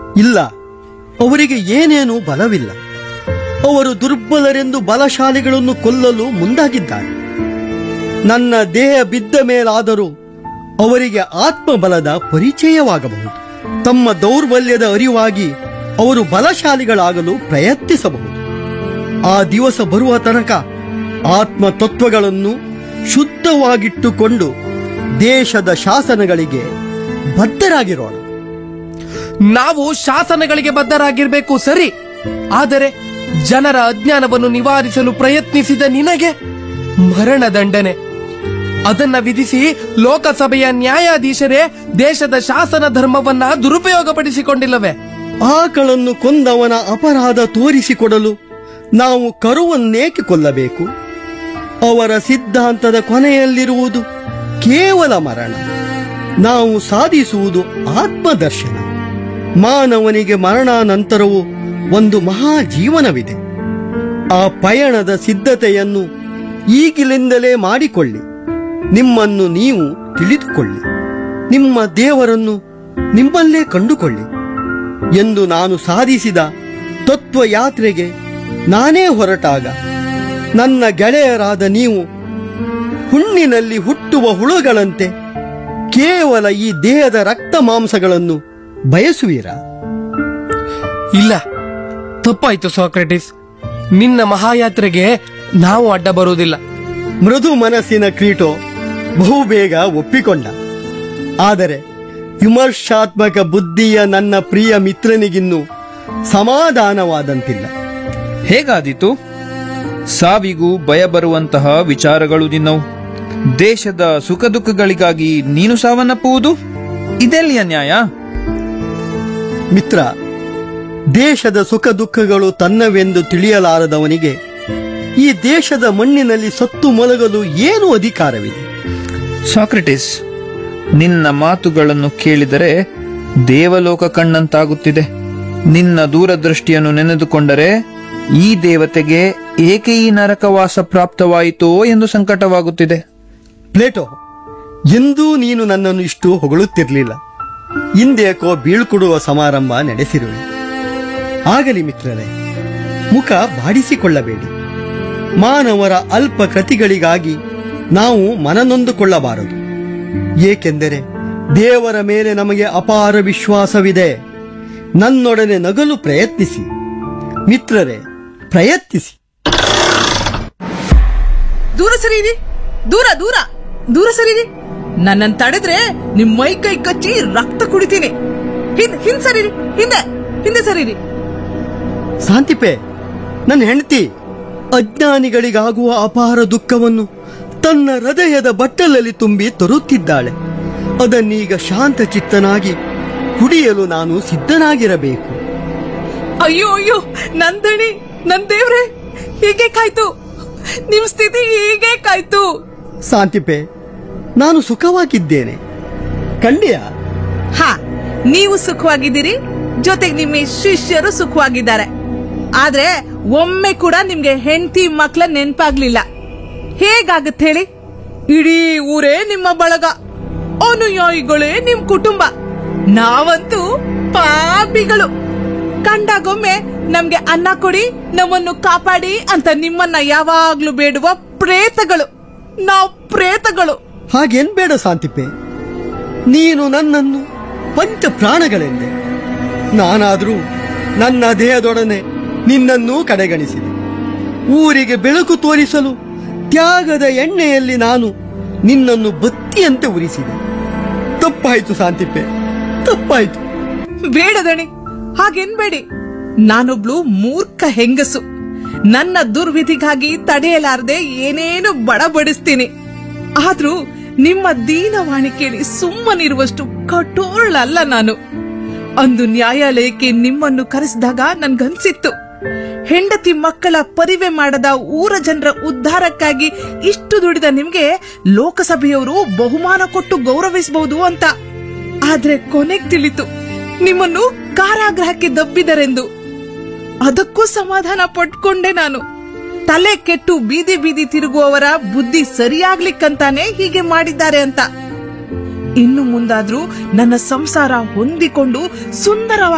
ಇಲ್ಲ ಅವರಿಗೆ ಏನೇನೂ ಬಲವಿಲ್ಲ ಅವರು ದುರ್ಬಲರೆಂದು ಬಲಶಾಲಿಗಳನ್ನು ಕೊಲ್ಲಲು ಮುಂದಾಗಿದ್ದಾರೆ ನನ್ನ ದೇಹ ಬಿದ್ದ ಮೇಲಾದರೂ ಅವರಿಗೆ ಆತ್ಮಬಲದ ಪರಿಚಯವಾಗಬಹುದು ತಮ್ಮ ದೌರ್ಬಲ್ಯದ ಅರಿವಾಗಿ ಅವರು ಬಲಶಾಲಿಗಳಾಗಲು ಪ್ರಯತ್ನಿಸಬಹುದು ಆ ದಿವಸ ಬರುವ ತನಕ ಆತ್ಮ ತತ್ವಗಳನ್ನು ಶುದ್ಧವಾಗಿಟ್ಟುಕೊಂಡು ದೇಶದ ಶಾಸನಗಳಿಗೆ ಬದ್ಧರಾಗಿರೋಣ ನಾವು ಶಾಸನಗಳಿಗೆ ಬದ್ಧರಾಗಿರ್ಬೇಕು ಸರಿ ಆದರೆ ಜನರ ಅಜ್ಞಾನವನ್ನು ನಿವಾರಿಸಲು ಪ್ರಯತ್ನಿಸಿದ ನಿನಗೆ ಮರಣದಂಡನೆ ಅದನ್ನ ವಿಧಿಸಿ ಲೋಕಸಭೆಯ ನ್ಯಾಯಾಧೀಶರೇ ದೇಶದ ಶಾಸನ ಧರ್ಮವನ್ನ ದುರುಪಯೋಗಪಡಿಸಿಕೊಂಡಿಲ್ಲವೇ ಆಕಳನ್ನು ಕೊಂದವನ ಅಪರಾಧ ತೋರಿಸಿಕೊಡಲು ನಾವು ಕರುವನ್ನೇಕೆ ಕೊಲ್ಲಬೇಕು ಅವರ ಸಿದ್ಧಾಂತದ ಕೊನೆಯಲ್ಲಿರುವುದು ಕೇವಲ ಮರಣ ನಾವು ಸಾಧಿಸುವುದು ಆತ್ಮದರ್ಶನ ಮಾನವನಿಗೆ ಮರಣಾನಂತರವೂ ಒಂದು ಮಹಾ ಜೀವನವಿದೆ ಆ ಪಯಣದ ಸಿದ್ಧತೆಯನ್ನು ಈಗಿಲಿಂದಲೇ ಮಾಡಿಕೊಳ್ಳಿ ನಿಮ್ಮನ್ನು ನೀವು ತಿಳಿದುಕೊಳ್ಳಿ ನಿಮ್ಮ ದೇವರನ್ನು ನಿಮ್ಮಲ್ಲೇ ಕಂಡುಕೊಳ್ಳಿ ಎಂದು ನಾನು ಸಾಧಿಸಿದ ತತ್ವಯಾತ್ರೆಗೆ ನಾನೇ ಹೊರಟಾಗ ನನ್ನ ಗೆಳೆಯರಾದ ನೀವು ಹುಣ್ಣಿನಲ್ಲಿ ಹುಟ್ಟುವ ಹುಳುಗಳಂತೆ ಕೇವಲ ಈ ದೇಹದ ರಕ್ತ ಮಾಂಸಗಳನ್ನು ಬಯಸುವಿರಾ ಇಲ್ಲ ತಪ್ಪಾಯ್ತು ಸಾಕ್ರೆಟಿಸ್ ನಿನ್ನ ಮಹಾಯಾತ್ರೆಗೆ ನಾವು ಅಡ್ಡ ಬರುವುದಿಲ್ಲ ಮೃದು ಮನಸ್ಸಿನ ಕ್ರೀಟೋ ಬಹುಬೇಗ ಒಪ್ಪಿಕೊಂಡ ಆದರೆ ವಿಮರ್ಶಾತ್ಮಕ ಬುದ್ಧಿಯ ನನ್ನ ಪ್ರಿಯ ಮಿತ್ರನಿಗಿನ್ನೂ ಸಮಾಧಾನವಾದಂತಿಲ್ಲ ಹೇಗಾದೀತು ಸಾವಿಗೂ ಭಯ ಬರುವಂತಹ ವಿಚಾರಗಳು ನಿನ್ನವು ದೇಶದ ಸುಖ ದುಃಖಗಳಿಗಾಗಿ ನೀನು ಸಾವನ್ನಪ್ಪುವುದು ಇದೆಲ್ಲಿಯ ನ್ಯಾಯ ಮಿತ್ರ ದೇಶದ ಸುಖ ದುಃಖಗಳು ತನ್ನವೆಂದು ತಿಳಿಯಲಾರದವನಿಗೆ ಈ ದೇಶದ ಮಣ್ಣಿನಲ್ಲಿ ಸತ್ತು ಮಲಗಲು ಏನು ಅಧಿಕಾರವಿದೆ ಸಾಕ್ರೆಟಿಸ್ ನಿನ್ನ ಮಾತುಗಳನ್ನು ಕೇಳಿದರೆ ದೇವಲೋಕ ಕಣ್ಣಂತಾಗುತ್ತಿದೆ ನಿನ್ನ ದೂರದೃಷ್ಟಿಯನ್ನು ನೆನೆದುಕೊಂಡರೆ ಈ ದೇವತೆಗೆ ಏಕೆ ಈ ನರಕವಾಸ ಪ್ರಾಪ್ತವಾಯಿತೋ ಎಂದು ಸಂಕಟವಾಗುತ್ತಿದೆ ಪ್ಲೇಟೋ ಎಂದೂ ನೀನು ನನ್ನನ್ನು ಇಷ್ಟು ಹೊಗಳುತ್ತಿರಲಿಲ್ಲ ಇಂದೇಕೋ ಬೀಳ್ಕೊಡುವ ಸಮಾರಂಭ ನಡೆಸಿರುವೆ ಆಗಲಿ ಮಿತ್ರರೇ ಮುಖ ಬಾಡಿಸಿಕೊಳ್ಳಬೇಡಿ ಮಾನವರ ಅಲ್ಪ ಕೃತಿಗಳಿಗಾಗಿ ನಾವು ಮನನೊಂದುಕೊಳ್ಳಬಾರದು ಏಕೆಂದರೆ ದೇವರ ಮೇಲೆ ನಮಗೆ ಅಪಾರ ವಿಶ್ವಾಸವಿದೆ ನನ್ನೊಡನೆ ನಗಲು ಪ್ರಯತ್ನಿಸಿ ಮಿತ್ರರೇ ಪ್ರಯತ್ನಿಸಿ ದೂರ ಸರೀರಿ ದೂರ ದೂರ ದೂರ ಸರೀರಿ ನನ್ನನ್ ತಡೆದ್ರೆ ನಿಮ್ ಮೈ ಕೈ ಕಚ್ಚಿ ರಕ್ತ ಕುಡಿತೀನಿ ಹಿಂದ್ ಹಿಂದ್ ಸರೀರಿ ಹಿಂದೆ ಹಿಂದೆ ಸರೀರಿ ಶಾಂತಿಪೆ ನನ್ನ ಹೆಂಡತಿ ಅಜ್ಞಾನಿಗಳಿಗಾಗುವ ಅಪಾರ ದುಃಖವನ್ನು ತನ್ನ ಹೃದಯದ ಬಟ್ಟಲಲ್ಲಿ ತುಂಬಿ ತರುತ್ತಿದ್ದಾಳೆ ಅದನ್ನೀಗ ಶಾಂತ ಚಿತ್ತನಾಗಿ ಕುಡಿಯಲು ನಾನು ಸಿದ್ಧನಾಗಿರಬೇಕು ಅಯ್ಯೋ ಅಯ್ಯೋ ನನ್ ದಣಿ ನನ್ ದೇವ್ರೆ ಹೀಗೆ ಕಾಯ್ತು ನಿಮ್ ಸ್ಥಿತಿ ಹೀಗೆ ಕಾಯ್ತು ಶಾಂತಿಪೆ ನಾನು ಸುಖವಾಗಿದ್ದೇನೆ ಕಂಡ್ಯ ಹಾ ನೀವು ಸುಖವಾಗಿದ್ದೀರಿ ಜೊತೆಗೆ ನಿಮ್ಮ ಶಿಷ್ಯರು ಸುಖವಾಗಿದ್ದಾರೆ ಆದ್ರೆ ಒಮ್ಮೆ ಕೂಡ ನಿಮ್ಗೆ ಹೆಂಡತಿ ಮಕ್ಳ ನೆನ್ಪಾಗ್ಲಿಲ್ಲ ಹೇಗಾಗತ್ತೆ ಹೇಳಿ ಇಡೀ ಊರೇ ನಿಮ್ಮ ಬಳಗ ಅನುಯಾಯಿಗಳೇ ನಿಮ್ ಕುಟುಂಬ ನಾವಂತೂ ಪಾಪಿಗಳು ಕಂಡಾಗೊಮ್ಮೆ ನಮ್ಗೆ ಅನ್ನ ಕೊಡಿ ನಮ್ಮನ್ನು ಕಾಪಾಡಿ ಅಂತ ನಿಮ್ಮನ್ನ ಯಾವಾಗ್ಲೂ ಬೇಡುವ ಪ್ರೇತಗಳು ನಾವ್ ಪ್ರೇತಗಳು ಹಾಗೇನ್ ಬೇಡ ಶಾಂತಿಪೆ ನೀನು ನನ್ನನ್ನು ಪಂಚ ಪ್ರಾಣಗಳೆಂದೆ ನಾನಾದ್ರೂ ನನ್ನ ದೇಹದೊಡನೆ ನಿನ್ನನ್ನೂ ಕಡೆಗಣಿಸಿದೆ ಊರಿಗೆ ಬೆಳಕು ತೋರಿಸಲು ತ್ಯಾಗದ ಎಣ್ಣೆಯಲ್ಲಿ ನಾನು ನಿನ್ನನ್ನು ಬತ್ತಿಯಂತೆ ಉರಿಸಿದೆ ತಪ್ಪಾಯ್ತು ಶಾಂತಿಪೆ ತಪ್ಪಾಯ್ತು ಬೇಡ ದಣಿ ಹಾಗೆನ್ಬೇಡಿ ನಾನೊಬ್ಳು ಮೂರ್ಖ ಹೆಂಗಸು ನನ್ನ ದುರ್ವಿಧಿಗಾಗಿ ತಡೆಯಲಾರದೆ ಏನೇನು ಬಡಬಡಿಸ್ತೀನಿ ಆದ್ರೂ ನಿಮ್ಮ ದೀನವಾಣಿ ಕೇಳಿ ಸುಮ್ಮನಿರುವಷ್ಟು ಕಠೋರಳಲ್ಲ ನಾನು ಅಂದು ನ್ಯಾಯಾಲಯಕ್ಕೆ ನಿಮ್ಮನ್ನು ಕರೆಸಿದಾಗ ನನ್ಗನ್ಸಿತ್ತು ಹೆಂಡತಿ ಮಕ್ಕಳ ಪರಿವೆ ಮಾಡದ ಊರ ಜನರ ಉದ್ಧಾರಕ್ಕಾಗಿ ಇಷ್ಟು ದುಡಿದ ನಿಮ್ಗೆ ಲೋಕಸಭೆಯವರು ಬಹುಮಾನ ಕೊಟ್ಟು ಗೌರವಿಸಬಹುದು ಅಂತ ಆದ್ರೆ ಕೊನೆಗ್ ತಿಳಿತು ನಿಮ್ಮನ್ನು ಕಾರಾಗೃಹಕ್ಕೆ ದಬ್ಬಿದರೆಂದು ಅದಕ್ಕೂ ಸಮಾಧಾನ ಪಟ್ಕೊಂಡೆ ನಾನು ತಲೆ ಕೆಟ್ಟು ಬೀದಿ ಬೀದಿ ತಿರುಗುವವರ ಬುದ್ಧಿ ಸರಿಯಾಗ್ಲಿಕ್ಕಂತಾನೆ ಹೀಗೆ ಮಾಡಿದ್ದಾರೆ ಅಂತ ಇನ್ನು ಮುಂದಾದ್ರೂ ನನ್ನ ಸಂಸಾರ ಹೊಂದಿಕೊಂಡು ಸುಂದರವಾಗಿ